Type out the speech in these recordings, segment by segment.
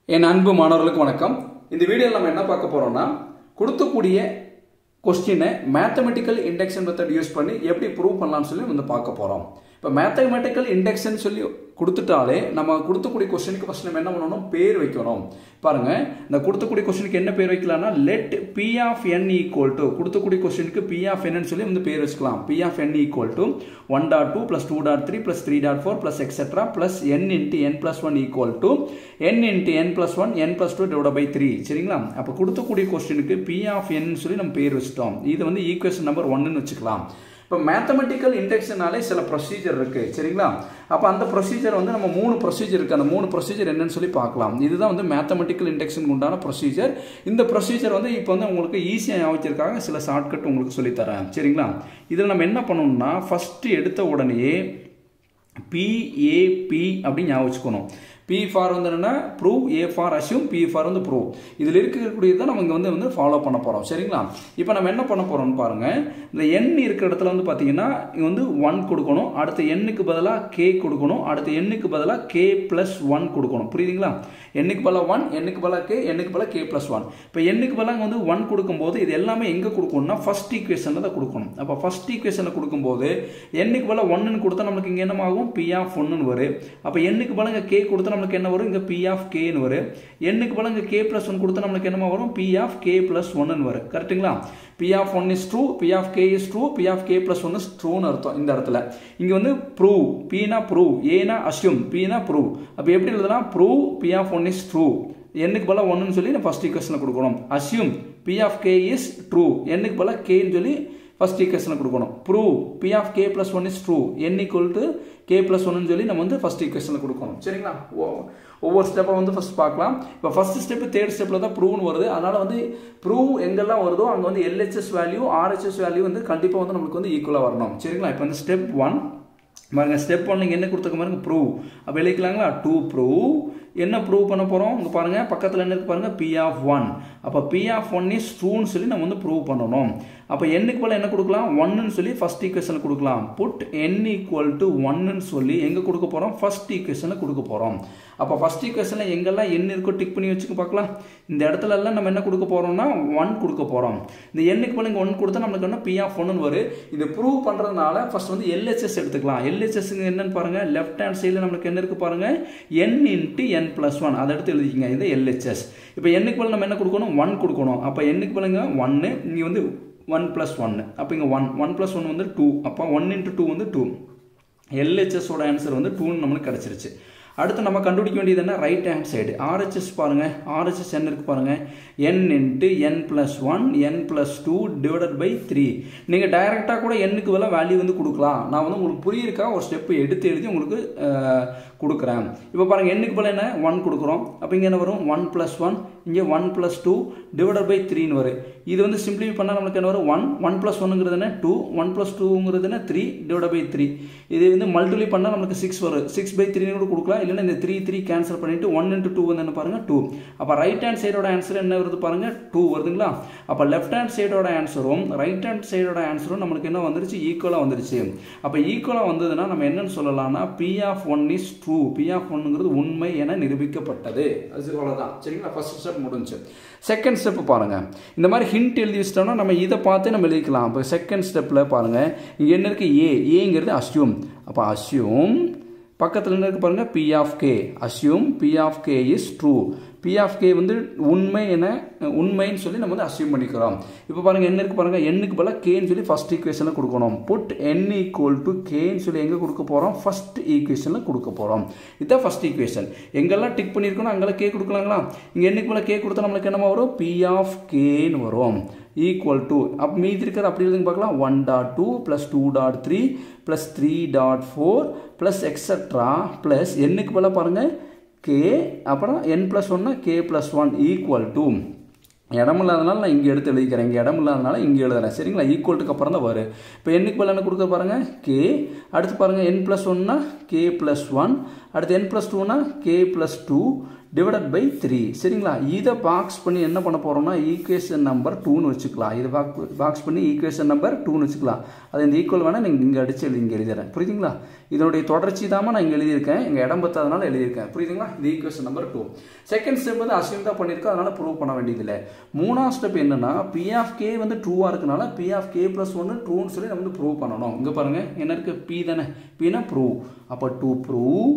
என் அன்பு மாணவர்களுக்கு வணக்கம் இந்த வீடியோவில் நம்ம என்ன பார்க்க போறோம்னா கொடுக்கக்கூடிய கொஸ்டினை மேத்தமெட்டிக்கல் இண்டெக்ஷன் மெத்தட் யூஸ் பண்ணி எப்படி ப்ரூவ் பண்ணலாம்னு சொல்லி வந்து பார்க்க போகிறோம் இப்போ மேத்தமெட்டிக்கல் இண்டெக்ஷன் சொல்லி கொடுத்துட்டாலே நம்ம கொடுத்தக்கூடிய கொஸ்டினுக்கு ஃபஸ்ட் நம்ம என்ன பண்ணணும் பேர் வைக்கணும் பாருங்க இந்த கொடுத்தக்கூடிய கொஸ்டினுக்கு என்ன பேர் வைக்கலாம்னா let P of n equal to கொடுத்தக்கூடிய கொஸ்டினுக்கு பி ஆஃப் என்னன்னு சொல்லி வந்து பேர் வச்சுக்கலாம் P of n equal to one dot two plus two dot three plus three dot four plus etcetera plus n into n plus one equal to n into n plus one n plus two divide by three சரிங்களா அப்போ கொடுத்தக்கூடிய கொஸ்டினுக்கு P of என் சொல்லி நம்ம பேர் வச்சுட்டோம் இது வந்து equation number ஒன்னு வச்சுக்கலாம் இப்போ மேத்தமெட்டிக்கல் இண்டெக்ஷனாலே சில ப்ரொசீஜர் இருக்குது சரிங்களா அப்போ அந்த ப்ரொசீஜர் வந்து நம்ம மூணு ப்ரொசீஜர் இருக்குது அந்த மூணு ப்ரொசீஜர் என்னன்னு சொல்லி பார்க்கலாம் இதுதான் வந்து மேத்தமெட்டிக்கல் இண்டெக்ஷனுக்கு உண்டான ப்ரொசீஜர் இந்த ப்ரொசீஜர் வந்து இப்போ வந்து உங்களுக்கு ஈஸியாக ஞாபகத்திற்காக சில ஷார்ட்கட் உங்களுக்கு சொல்லித்தரேன் சரிங்களா இதில் நம்ம என்ன பண்ணணும்னா ஃபஸ்ட்டு எடுத்த உடனே பிஏபி அப்படின்னு ஞாபகம் வச்சுக்கணும் பி ஃபார் வந்து என்னன்னா prove a for assume P for வந்து ப்ரூவ் இதில் இருக்கக்கூடியது தான் நம்ம இங்கே வந்து வந்து ஃபாலோ பண்ண போகிறோம் சரிங்களா இப்போ நம்ம என்ன பண்ண போகிறோம்னு பாருங்கள் இந்த எண் இருக்கிற இடத்துல வந்து பார்த்தீங்கன்னா இங்கே வந்து ஒன் கொடுக்கணும் அடுத்த எண்ணுக்கு பதிலாக கே கொடுக்கணும் அடுத்த எண்ணுக்கு பதிலாக கே ப்ளஸ் ஒன் கொடுக்கணும் புரியுதுங்களா எண்ணுக்கு பதிலாக ஒன் எண்ணுக்கு பதிலாக கே எண்ணுக்கு பதிலாக கே ப்ளஸ் ஒன் இப்போ எண்ணுக்கு பதிலாக வந்து ஒன் கொடுக்கும்போது இது எல்லாமே எங்கே கொடுக்கணும்னா ஃபர்ஸ்ட் ஈக்குவேஷனில் தான் கொடுக்கணும் அப்போ ஃபர்ஸ்ட் ஈக்குவேஷனில் கொடுக்கும்போது எண்ணுக்கு பதிலாக ஒன்றுன்னு கொடுத்தா நம்மளுக்கு இங்கே என்னமாகும் பி ஆஃப் ஒன்றுன்னு வரும் அப்போ எண்ணுக்கு பதிலாக கே கொடுத்தா நம்மளுக்கு என்ன வரும் இங்கே பி ஆஃப் கேன்னு வரும் எண்ணுக்கு பதிலாக இங்கே கே ப்ளஸ் ஒன் கொடுத்தா நம்மளுக்கு என்னமா வரும் பி ஆஃப் கே ப்ளஸ் ஒன்னு வரும் கரெக்ட்டுங்களா P of one is true P of k is true P of k plus one is ட்ரூன்னு அர்த்தம் இந்த இடத்துல இங்கே வந்து ப்ரூவ் பினா ப்ரூவ் ஏனா அஸ்யூம் பினா ப்ரூவ் அப்போ எப்படி எழுதுனா prove P of one is true என்னுக்கு பதிலாக ஒன்றுன்னு சொல்லி நான் ஃபஸ்ட் ஈக்குவேஷனில் கொடுக்கணும் assume P of k is true என்னுக்கு பதிலாக கேன்னு சொல்லி ஃபஸ்ட் ஈக்குவேஷனில் கொடுக்கணும் prove P of k plus one is true n equal to k plus ஒன்னு சொல்லி நம்ம வந்து ஃபஸ்ட் ஈக்குவேஷனில் கொடுக்கணும் சரிங்களா ஒவ்வொரு ஸ்டெப்பை வந்து ஃபஸ்ட் பார்க்கலாம் இப்போ ஃபஸ்ட் ஸ்டெப்பு தேர்ட் ஸ்டெப்பில் தான் ப்ரூவ்னு வருது அதனால் வந்து ப்ரூவ் எங்கெல்லாம் வருதோ அங்கே வந்து எல்ஹெச்எஸ் வேல்யூ ஆர்ஹெச்எஸ் வேல்யூ வந்து கண்டிப்பாக வந்து நம்மளுக்கு வந்து ஈக்குவலாக வரணும் சரிங்களா இப்போ வந்து ஸ்டெப் ஒன் பாருங்க ஸ்டெப் ஒன் நீங்கள் என்ன கொடுத்துக்க பாருங்க ப்ரூவ் அப்போ எழுதிக்கலாங்களா டூ ப்ரூவ் என்ன ப்ரூவ் பண்ண போகிறோம் இங்கே பாருங்கள் பக்கத்தில் என்ன இருக்கு பாருங்கள் பி ஆஃப் ஒன் அப்போ பி ஆஃப் ஒன் இஸ் ட்ரூன்னு சொல்லி நம்ம வந்து ப்ரூவ் பண்ணணும் அப்போ என்னுக்கு போல் என்ன கொடுக்கலாம் ஒன்னுன்னு சொல்லி ஃபஸ்ட் ஈக்குவேஷனில் கொடுக்கலாம் புட் என் ஈக்குவல் டு ஒன்னுன்னு சொல்லி எங்கே கொடுக்க போகிறோம் ஃபஸ்ட் ஈக்குவேஷனில் கொடுக்க போகிறோம் அப்போ ஃபஸ்ட் ஈக்குவேஷனில் எங்கெல்லாம் என்ன இருக்கோ டிக் பண்ணி வச்சுக்க பார்க்கலாம் இந்த இடத்துல எல்லாம் நம்ம என்ன கொடுக்க போகிறோம்னா ஒன் கொடுக்க போகிறோம் இந்த எண்ணுக்கு போல் இங்கே ஒன் கொடுத்தா நம்மளுக்கு என்ன பி ஆஃப் ஒன்னு வரும் இது ப்ரூவ் பண்ணுறதுனால ஃபஸ்ட் வந்து எல்ஹெச்எஸ் எடுத்துக்கலாம் எல்ஹெச்எஸ் என்னன்னு பாருங்கள் லெஃப்ட் ஹேண்ட் சைடில் நம்மளுக்கு என்ன இருக்குது பாருங்கள் n into n plus one அதை எடுத்து எழுதிக்கிங்க இது எல்ஹெச்எஸ் இப்போ எண்ணுக்கு போல் நம்ம என்ன கொடுக்கணும் ஒன் கொடுக்கணும் அப்போ எண்ணுக்கு போலங்க ஒன்று இங்கே வந்து ஒன் ப்ளஸ் ஒன்று அப்போ இங்கே ஒன் ஒன் ப்ளஸ் ஒன் வந்து டூ அப்போ ஒன் இன்ட்டு டூ வந்து டூ எல்ஹெச்எஸோட ஆன்சர் வந்து டூன்னு நம்மளுக்கு கிடச்சிருச்சு அடுத்து நம்ம கண்டுபிடிக்க வேண்டியது என்ன ரைட் ஹேண்ட் சைடு ஆர்ஹெச்எஸ் பாருங்கள் ஆர்ஹெச்எஸ் என்ன இருக்குது பாருங்கள் n into n plus one n plus two divided by three நீங்கள் டைரெக்டாக கூட எண்ணுக்கு வேலை வேல்யூ வந்து கொடுக்கலாம் நான் வந்து உங்களுக்கு புரியிருக்கா ஒரு ஸ்டெப்பு எடுத்து எழுதி உங்களுக்கு கொடுக்குறேன் இப்போ பாருங்கள் எண்ணுக்கு போல என்ன ஒன் கொடுக்குறோம் அப்போ இங்கே என்ன வரும் ஒன் ப்ளஸ் ஒன் இங்கே one plus two divided by த்ரீன்னு வரும் இது வந்து சிம்பிளிஃபை பண்ணால் நம்மளுக்கு என்ன வரும் ஒன் ஒன் ப்ளஸ் ஒன்னுங்கிறது என்ன டூ ஒன் ப்ளஸ் டூங்கிறது என்ன த்ரீ டிவைட் பை த்ரீ இது வந்து மல்டிப்ளை பண்ணால் நம்மளுக்கு சிக்ஸ் வரும் சிக்ஸ் பை த்ரீ கூட கொடுக்கலாம் இல்லைன்னா இந்த த்ரீ த்ரீ கேன்சல் பண்ணிட்டு ஒன் இன்ட்டு டூ வந்து என்ன பாருங்கள் டூ அப்போ ரைட் ஹேண்ட் சைடோட ஆன்சர் என்ன வருது பாருங்கள் டூ வருதுங்களா அப்போ லெஃப்ட் ஹேண்ட் சைடோட ஆன்சரும் ரைட் ஹேண்ட் சைடோட ஆன்சரும் நம்மளுக்கு என்ன வந்துருச்சு ஈக்குவலாக வந்துருச்சு அப்போ ஈக்குவலாக வந்ததுன்னா நம்ம என்னன்னு சொல்லலாம்னா P of one is true P of ஒன்னுங்கிறது உண்மை என நிரூபிக்கப்பட்டது அது அவ்வளோதான் சரிங்களா ஃபர்ஸ்ட் ஸ்டெப் முடிஞ்சு செகண்ட் ஸ்டெப் பாருங்கள் இந்த மாதிரி ஹிண்ட் எழுதி வச்சிட்டோம்னா நம்ம இதை பார்த்து நம்ம எழுதிக்கலாம் இப்போ செகண்ட் ஸ்டெப்பில் பாருங்கள் இங்கே என்ன இருக்குது ஏ ஏங்கிறது அஸ்யூம் அப்போ அஸ்யூம் பக்கத்தில் என்ன இருக்குது பாருங்கள் P of k assume P of k is true P of k வந்து உண்மை என உண்மைன்னு சொல்லி நம்ம வந்து அசியூம் பண்ணிக்கிறோம் இப்போ பாருங்கள் என்ன இருக்குது பாருங்கள் எண்ணுக்கு போல கேன்னு சொல்லி ஃபஸ்ட் ஈக்குவேஷனில் கொடுக்கணும் புட் என் ஈக்குவல் டு கேன்னு சொல்லி எங்கே கொடுக்க போகிறோம் ஃபஸ்ட் ஈக்குவேஷனில் கொடுக்க போகிறோம் இதுதான் ஃபஸ்ட் ஈக்குவேஷன் எங்கெல்லாம் டிக் பண்ணியிருக்கணும் அங்கெல்லாம் கே கொடுக்கலாங்களா இங்கே எண்ணுக்கு போல கே கொடுத்தா நம்மளுக்கு என்னமா வரும் பி ஆஃப் கேன்னு வரும் ஈக்குவல் டு அப்போ மீதி இருக்கிற அப்படி எழுதுங்க பார்க்கலாம் one dot two plus two dot three plus three dot four plus extra plus எண்ணுக்கு போல பாருங்கள் கே அப்புறம் என் ப்ளஸ் ஒன்னா k plus one equal to இடம் இல்லாதனால நான் இங்கே எடுத்து எழுதிக்கிறேன் இங்கே இடம் இல்லாதனால இங்கே எழுதுறேன் சரிங்களா ஈக்குவல்ட்டுக்கு அப்புறம் தான் வரும் இப்போ எண்ணுக்கு பதில் என்ன கொடுக்க பாருங்கள் கே அடுத்து பாருங்கள் என் ப்ளஸ் ஒன்னா கே ப்ளஸ் ஒன் அடுத்து என் ப்ளஸ் டூனா k plus two divided by three சரிங்களா இதை பாக்ஸ் பண்ணி என்ன பண்ண போகிறோம்னா ஈக்குவேஷன் நம்பர் டூன்னு வச்சுக்கலாம் இதை பாக்ஸ் பண்ணி ஈக்குவேஷன் நம்பர் டூன்னு வச்சுக்கலாம் அது இந்த ஈக்குவல் வேணால் நீங்கள் இங்கே அடிச்சு எழுதி இங்கே எழுதிடுறேன் புரியுதுங்களா இதனுடைய தொடர்ச்சி தான் நான் இங்கே எழுதியிருக்கேன் எங்கள் இடம் பத்தாதனால எழுதியிருக்கேன் புரியுதுங்களா இது equation number two second step வந்து அசியம் தான் பண்ணியிருக்கோம் அதனால் ப்ரூவ் பண்ண வேண்டியதில்லை மூணாவது ஸ்டெப் என்னன்னா பி ஆஃப் கே வந்து ட்ரூவாக இருக்கனால பி ஆஃப் கே ப்ளஸ் ஒன்று ட்ரூன்னு சொல்லி நம்ம வந்து ப்ரூவ் பண்ணணும் இங்கே பாருங்கள் என்ன இருக்குது பி தானே பினா ப்ரூவ் அப்போ டூ ப்ரூவ்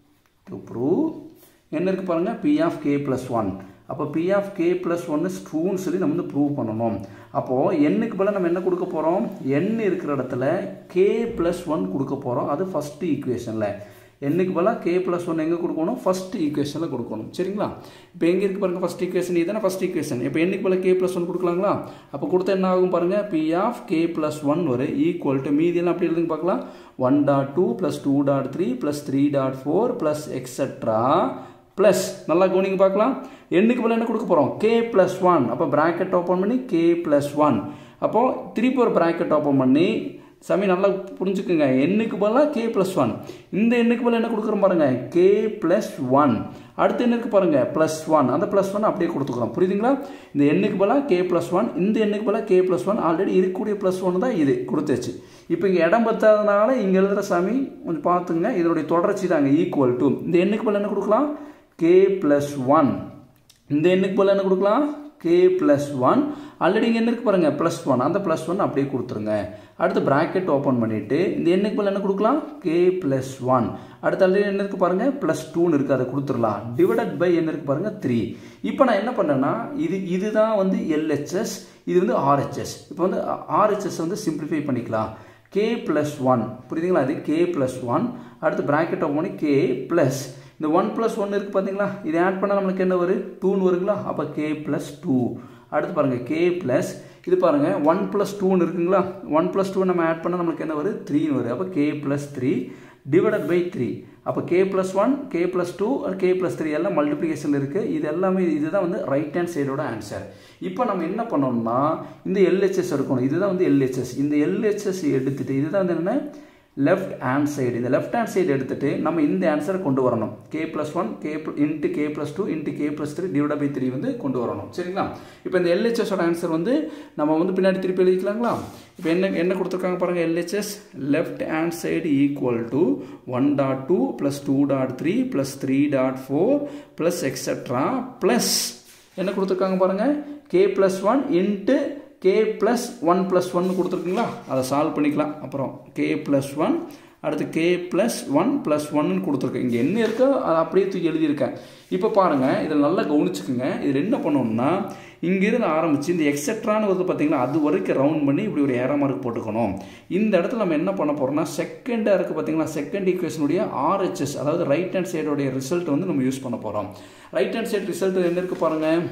டு ப்ரூவ் என்ன இருக்குது பாருங்கள் P of k plus one அப்போ பி ஆஃப் கே ப்ளஸ் ஒன்று ட்ரூன்னு சொல்லி நம்ம வந்து ப்ரூவ் பண்ணணும் அப்போது எண்ணுக்கு பதிலாக நம்ம என்ன கொடுக்க போகிறோம் எண் இருக்கிற இடத்துல கே ப்ளஸ் ஒன் கொடுக்க போகிறோம் அது ஃபஸ்ட்டு ஈக்குவேஷனில் எண்ணுக்கு பதிலாக கே ப்ளஸ் ஒன் எங்கே கொடுக்கணும் ஃபஸ்ட் ஈக்குவேஷனில் கொடுக்கணும் சரிங்களா இப்போ எங்கே இருக்குது பாருங்கள் ஃபஸ்ட் ஈக்குவேஷன் இதுதானே ஃபஸ்ட் ஈக்குவேஷன் இப்போ எண்ணுக்கு பதிலாக கே ப்ளஸ் ஒன் கொடுக்கலாங்களா அப்போ கொடுத்தா என்ன ஆகும் பாருங்கள் P of k plus one வரும் ஈக்குவல் டு மீதியெல்லாம் அப்படி எழுதுங்க பார்க்கலாம் one dot two plus two dot three plus three dot four plus extra plus நல்லா கவனிங்க பார்க்கலாம் எண்ணுக்கு பதில் என்ன கொடுக்க போகிறோம் கே ப்ளஸ் ஒன் அப்போ ப்ராக்கெட் ஓப்பன் பண்ணி கே ப்ளஸ் ஒன் அப்போது திருப்பி ஒரு ப்ராக்கெட் ஓப்பன் பண்ணி சாமி நல்லா புரிஞ்சுக்குங்க எண்ணுக்கு பதிலாக கே ப்ளஸ் ஒன் இந்த எண்ணுக்கு பதிலாக என்ன கொடுக்குறோம் பாருங்க கே ப்ளஸ் ஒன் அடுத்த எண்ணுக்கு பாருங்க ப்ளஸ் ஒன் அந்த ப்ளஸ் ஒன் அப்படியே கொடுத்துக்கிறோம் புரியுதுங்களா இந்த எண்ணுக்கு பதிலாக கே ப்ளஸ் ஒன் இந்த எண்ணுக்கு பதிலாக கே ப்ளஸ் ஒன் ஆல்ரெடி இருக்கக்கூடிய ப்ளஸ் ஒன் தான் இது கொடுத்துச்சு இப்போ இங்கே இடம் பத்தாதனால இங்கே எழுதுகிற சாமி கொஞ்சம் பார்த்துங்க இதனுடைய தொடர்ச்சி தாங்க ஈக்குவல் டு இந்த எண்ணுக்கு பதிலாக என்ன கொடுக்கலாம் கே ப்ளஸ் ஒன் இந்த எண்ணுக்கு பதிலாக என்ன கொடுக்கலாம் கே ப்ளஸ் ஒன் ஆல்ரெடி இங்கே என்ன இருக்கு பாருங்க ப்ளஸ் ஒன் அந்த ப்ளஸ் ஒன் அப்படியே கொடுத்துருங்க அடுத்து ப்ராக்கெட் ஓப்பன் பண்ணிவிட்டு இந்த எண்ணுக்கு பதில் என்ன கொடுக்கலாம் கே ப்ளஸ் ஒன் அடுத்து ஆல்ரெடி என்ன இருக்கு பாருங்க ப்ளஸ் டூன்னு இருக்குது அதை கொடுத்துடலாம் டிவைடட் பை என்ன இருக்கு பாருங்க த்ரீ இப்போ நான் என்ன பண்ணேன்னா இது இதுதான் வந்து எல்ஹெச்எஸ் இது வந்து ஆர்ஹெச்எஸ் இப்போ வந்து ஆர்ஹெச்எஸ் வந்து சிம்பிளிஃபை பண்ணிக்கலாம் கே ப்ளஸ் ஒன் புரியுதுங்களா அது கே ப்ளஸ் ஒன் அடுத்து ப்ராக்கெட் ஓப்பன் பண்ணி கே ப்ளஸ் இந்த ஒன் ப்ளஸ் ஒன் இருக்குது பார்த்தீங்களா இதை ஆட் பண்ணால் நம்மளுக்கு என்ன வரும் டூன்னு வருங்களா அப்போ கே ப்ளஸ் டூ அடுத்து பாருங்கள் கே ப்ளஸ் இது பாருங்கள் ஒன் ப்ளஸ் டூன்னு இருக்குங்களா ஒன் ப்ளஸ் டூ நம்ம ஆட் பண்ணால் நம்மளுக்கு என்ன வரும் த்ரீன்னு வரும் அப்போ k plus three divided by three அப்போ k plus one k plus two k plus three எல்லாம் மல்டிப்ளிகேஷன் இருக்குது இது எல்லாமே இதுதான் வந்து ரைட் ஹேண்ட் சைடோட ஆன்சர் இப்போ நம்ம என்ன பண்ணோம்னா இந்த எல்ஹெச்எஸ் எடுக்கணும் இதுதான் வந்து எல்ஹெச்எஸ் இந்த எல்ஹெச்எஸ் எடுத்துட்டு இதுதான் வந்து என்ன லெஃப்ட் ஹேண்ட் சைடு இந்த லெஃப்ட் ஹேண்ட் சைடு எடுத்துட்டு நம்ம இந்த ஆன்சரை கொண்டு வரணும் k plus one k into k plus two into k plus three divide by three வந்து கொண்டு வரணும் சரிங்களா இப்போ இந்த எல்ஹெச்எஸோட ஆன்சர் வந்து நம்ம வந்து பின்னாடி திருப்பி எழுதிக்கலாங்களா இப்போ என்ன என்ன கொடுத்துருக்காங்க பாருங்கள் LHS left hand side equal to one dot two plus two dot three plus three dot four plus extra plus என்ன கொடுத்துருக்காங்க பாருங்கள் k plus one into k plus one plus ஒன்னு கொடுத்துருக்குங்களா அதை சால்வ் பண்ணிக்கலாம் அப்புறம் கே ப்ளஸ் ஒன் அடுத்து k plus one plus ஒன்னு கொடுத்துருக்கேன் இங்கே என்ன இருக்கோ அதை அப்படியே தூக்கி எழுதியிருக்கேன் இப்போ பாருங்கள் இதில் நல்லா கவனிச்சுக்குங்க இதில் என்ன பண்ணணும்னா இங்கிருந்து ஆரம்பித்து இந்த எக்ஸட்ரான்னு வந்து பார்த்தீங்கன்னா அது வரைக்கும் ரவுண்ட் பண்ணி இப்படி ஒரு ஏற மார்க் போட்டுக்கணும் இந்த இடத்துல நம்ம என்ன பண்ண போகிறோம்னா செகண்டாக இருக்குது பார்த்தீங்களா செகண்ட் ஈக்குவேஷனுடைய ஆர்ஹெச்எஸ் அதாவது ரைட் ஹேண்ட் சைடோடைய ரிசல்ட் வந்து நம்ம யூஸ் பண்ண போகிறோம் ரைட் ஹேண்ட் சைடு ரிசல்ட் என்ன இருக்குது பாருங்கள்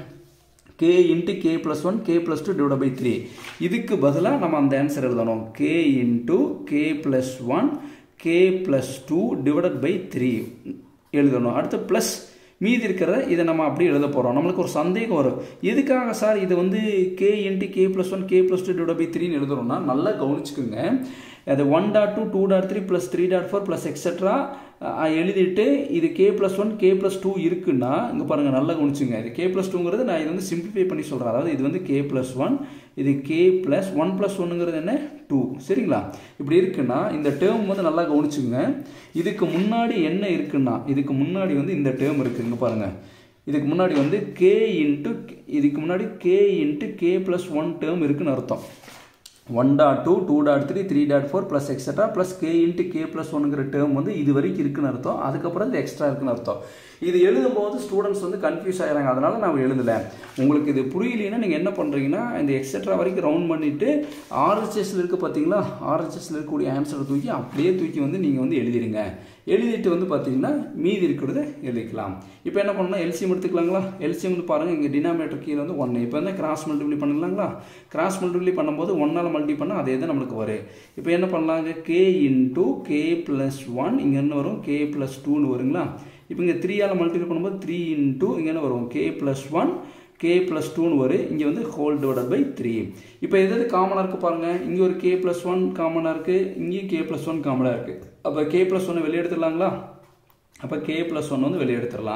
k into k plus one k plus two divide by three இதுக்கு பதிலாக நம்ம அந்த ஆன்சர் எழுதணும் k into k plus one k plus two divided by three எழுதணும் அடுத்து ப்ளஸ் மீதி இருக்கிறத இதை நம்ம அப்படியே எழுத போகிறோம் நம்மளுக்கு ஒரு சந்தேகம் வரும் எதுக்காக சார் இது வந்து k into k plus one k plus two divide by த்ரீன்னு எழுதுறோம்னா நல்லா கவனிச்சுக்கோங்க அது one dot two two dot three plus three dot four plus etcetera எழுதிட்டு இது k plus one k plus two இருக்குன்னா இங்கே பாருங்கள் நல்லா கவனிச்சுங்க இது கே ப்ளஸ் டூங்கிறது நான் இது வந்து சிம்பிளிஃபை பண்ணி சொல்கிறேன் அதாவது இது வந்து கே ப்ளஸ் ஒன் இது கே ப்ளஸ் ஒன் ப்ளஸ் ஒன்னுங்கிறது என்ன டூ சரிங்களா இப்படி இருக்குன்னா இந்த டேர்ம் வந்து நல்லா கவனிச்சுங்க இதுக்கு முன்னாடி என்ன இருக்குன்னா இதுக்கு முன்னாடி வந்து இந்த டேர்ம் இருக்குது இங்கே பாருங்கள் இதுக்கு முன்னாடி வந்து கே இன்ட்டு இதுக்கு முன்னாடி k into k plus one term இருக்குன்னு அர்த்தம் one dot two two dot three three dot four plus extra plus k into k plus ஒன்னுங்கிற டேர்ம் வந்து இது வரைக்கும் இருக்குன்னு அர்த்தம் அதுக்கப்புறம் இது எக்ஸ்ட்ரா இருக்குன்னு அர்த்தம் இது எழுதும்போது ஸ்டூடெண்ட்ஸ் வந்து கன்ஃபியூஸ் ஆகிறாங்க அதனால நான் எழுதலை உங்களுக்கு இது புரியலைன்னா நீங்கள் என்ன பண்ணுறீங்கன்னா இந்த எக்ஸட்ரா வரைக்கும் ரவுண்ட் பண்ணிவிட்டு ஆர்ஹெச்எஸ்ல இருக்க பார்த்தீங்களா ஆர்ஹெச்எஸ்ல இருக்கக்கூடிய ஆன்சரை தூக்கி அப்படியே தூக்கி வந்து நீங்கள் வந்து எழுதிருங்க எழுதிட்டு வந்து பார்த்தீங்கன்னா மீதி இருக்கிறத எழுதிக்கலாம் இப்போ என்ன பண்ணணும் எல்சிஎம் எடுத்துக்கலாங்களா எல்சிஎம் வந்து பாருங்கள் இங்கே டினாமினேட்டர் கீழே வந்து ஒன்று இப்போ வந்து கிராஸ் மல்டிப்ளை பண்ணலாங்களா கிராஸ் மல்டிப்ளை பண்ணும்போது ஒன்னால் மல்டி பண்ணால் அதே தான் நம்மளுக்கு வரும் இப்போ என்ன பண்ணலாங்க k into k plus one இங்கே என்ன வரும் கே ப்ளஸ் டூன்னு வருங்களா இப்போ இங்கே த்ரீயால் மல்டிப்ளை பண்ணும்போது த்ரீ இன்டூ இங்கே என்ன வரும் k plus one k plus டூன்னு வரும் இங்கே வந்து ஹோல் டிவைடட் பை த்ரீ இப்போ எது எது காமனாக இருக்குது பாருங்கள் இங்கே ஒரு கே ப்ளஸ் ஒன் காமனாக இருக்குது இங்கேயும் கே ப்ளஸ் ஒன் காமனாக இருக்குது அப்போ கே ப்ளஸ் ஒன்று வெளியே எடுத்துடலாங்களா அப்போ கே ப்ளஸ் ஒன் வந்து வெளியே எடுத்துடலாம்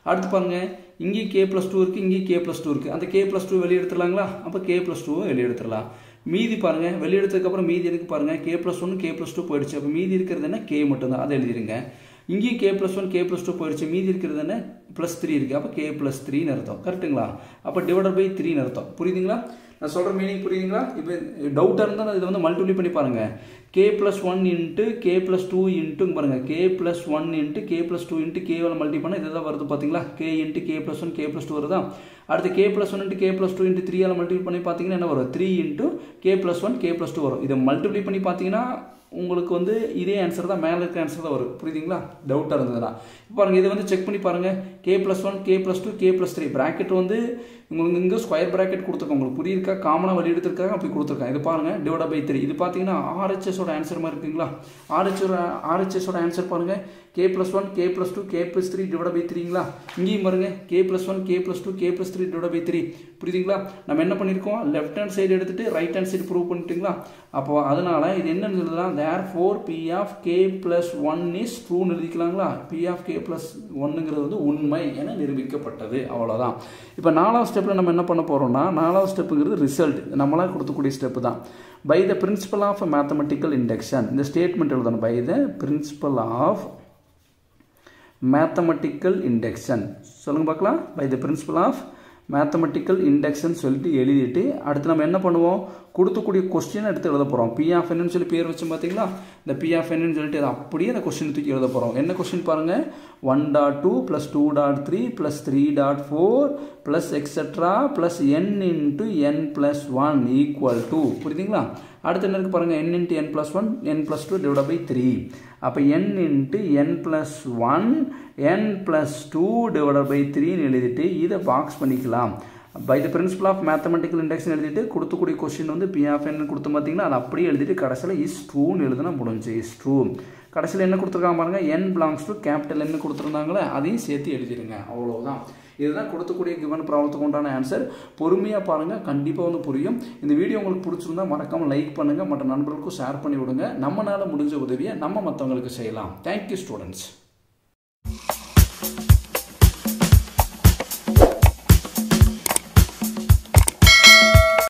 அடுத்து பாருங்க இங்கே கே ப்ளஸ் டூ இருக்குது இங்கே கே ப்ளஸ் டூ இருக்குது அந்த கே ப்ளஸ் டூ வெளியே எடுத்துடலாங்களா அப்போ கே ப்ளஸ் டூவும் வெளியே எடுத்துடலாம் மீதி பாருங்க வெளியே எடுத்ததுக்கப்புறம் மீதி இருக்கு பாருங்க k plus one k plus two போயிடுச்சு அப்போ மீதி இருக்கிறது என்ன கே மட்டும்தான் அதை எழுதிருங்க இங்கேயும் k plus one k plus two போயிடுச்சு மீதி இருக்கிறது என்ன ப்ளஸ் த்ரீ இருக்குது அப்போ கே ப்ளஸ் த்ரீன்னு அர்த்தம் கரெக்ட்டுங்களா அப்போ டிவைடட் பை த்ரீன்னு அர்த்தம் புரியுதுங்களா நான் சொல்கிற மீனிங் புரியுதுங்களா இப்போ டவுட்டாக இருந்தால் இதை வந்து மல்டிப்ளை பண்ணி பாருங்கள் k plus one into k plus two இன்ட்டுங்க பாருங்கள் k plus one into k plus two into கேவில் மல்டி பண்ணால் இதுதான் வருது பார்த்தீங்களா k into k plus one k plus two வருதா அடுத்து k plus one into k plus two into த்ரீயால் மல்டிப்ளை பண்ணி பார்த்தீங்கன்னா என்ன வரும் three into k plus one k plus two வரும் இதை மல்டிப்ளை பண்ணி பார்த்தீங்கன்னா உங்களுக்கு வந்து இதே ஆன்சர் தான் மேலே இருக்க ஆன்சர் தான் வரும் புரியுதுங்களா டவுட்டாக இருந்ததுன்னா இப்போ பாருங்கள் இதை வந்து செக் பண்ணி பாருங்கள் k plus one k plus two k plus three bracket வந்து உங்களுக்கு இங்கே ஸ்கொயர் ப்ராக்கெட் கொடுத்துருக்கோம் உங்களுக்கு புரியிருக்கா காமனாக வழி எடுத்துருக்காங்க அப்படி கொடுத்துருக்காங்க இது பாருங்கள் டிவைட் பை த்ரீ இது பார்த்தீங்கன்னா ஆர்ஹெச்எஸோட ஆன்சர் மாதிரி இருக்குங்களா ஆர்ஹெச்சோட ஆர்ஹெச்எஸோட ஆன்சர் பாருங்கள் k plus one k plus two k plus three divide by த்ரீங்களா இங்கேயும் பாருங்க k plus one k plus two k plus three divide by three புரியுதுங்களா நம்ம என்ன பண்ணியிருக்கோம் லெஃப்ட் ஹேண்ட் சைடு எடுத்துட்டு ரைட் ஹேண்ட் சைடு ப்ரூவ் பண்ணிட்டுங்களா அப்போ அதனால இது என்னன்னு சொல்லுதான் therefore P of k plus one is ட்ரூன்னு எழுதிக்கலாங்களா பி ஆஃப் கே ப்ளஸ் ஒன்னுங்கிறது வந்து உண்மை என நிரூபிக்கப்பட்டது அவ்வளோதான் இப்போ நாலாவது ஸ்டெப்பில் நம்ம என்ன பண்ண போகிறோம்னா நாலாவது ஸ்டெப்புங்கிறது ரிசல்ட் நம்மளாக கொடுக்கக்கூடிய ஸ்டெப்பு தான் by the principle of mathematical induction இந்த ஸ்டேட்மெண்ட் எழுதணும் by the principle of mathematical induction சொல்லுங்க பார்க்கலாம் by the principle of mathematical induction சொல்லிட்டு எழுதிட்டு அடுத்து நம்ம என்ன பண்ணுவோம் கொடுக்கக்கூடிய கொஸ்டின் எடுத்து எழுத போகிறோம் பி ஆஃப் என்னன்னு சொல்லி பேர் வச்சோம் பார்த்தீங்களா இந்த பி ஆஃப் என்னன்னு சொல்லிட்டு அதை அப்படியே அந்த கொஸ்டின் தூக்கி எழுத போகிறோம் என்ன கொஸ்டின் பாருங்கள் one dot two plus two dot three plus three dot four plus extra plus n into n plus one equal to புரியுதுங்களா அடுத்து என்ன இருக்குது பாருங்கள் n into n plus one n plus two divide by three அப்போ n into n plus one n plus two divide by த்ரீன்னு எழுதிட்டு இதை box பண்ணிக்கலாம் by the principle of mathematical induction எழுதிட்டு கொடுத்தக்கூடிய கொஸ்டின் வந்து பி ஆஃப் என்ன கொடுத்து பார்த்தீங்கன்னா அதை அப்படியே எழுதிட்டு கடைசியில் இஸ் ட்ரூன்னு எழுதுனா முடிஞ்சு இஸ் ட்ரூ கடைசியில் என்ன கொடுத்துருக்காங்க பாருங்க என் பிலாங்ஸ் டு கேபிட்டல் என்ன கொடுத்துருந்தாங்களே அதையும் சேர்த்து எழுதிடுங்க அவ்வளோதான் இதுதான் கொடுத்தக்கூடிய கிவன் ப்ராப்ளத்துக்கு உண்டான ஆன்சர் பொறுமையாக பாருங்கள் கண்டிப்பாக வந்து புரியும் இந்த வீடியோ உங்களுக்கு பிடிச்சிருந்தா மறக்காமல் லைக் பண்ணுங்கள் மற்ற நண்பர்களுக்கும் ஷேர் பண்ணி விடுங்க நம்மளால் முடிஞ்ச உதவியை நம்ம மற்றவங்களுக்கு செய்யலாம் தேங்க்யூ ஸ்டூடெண்ட்ஸ்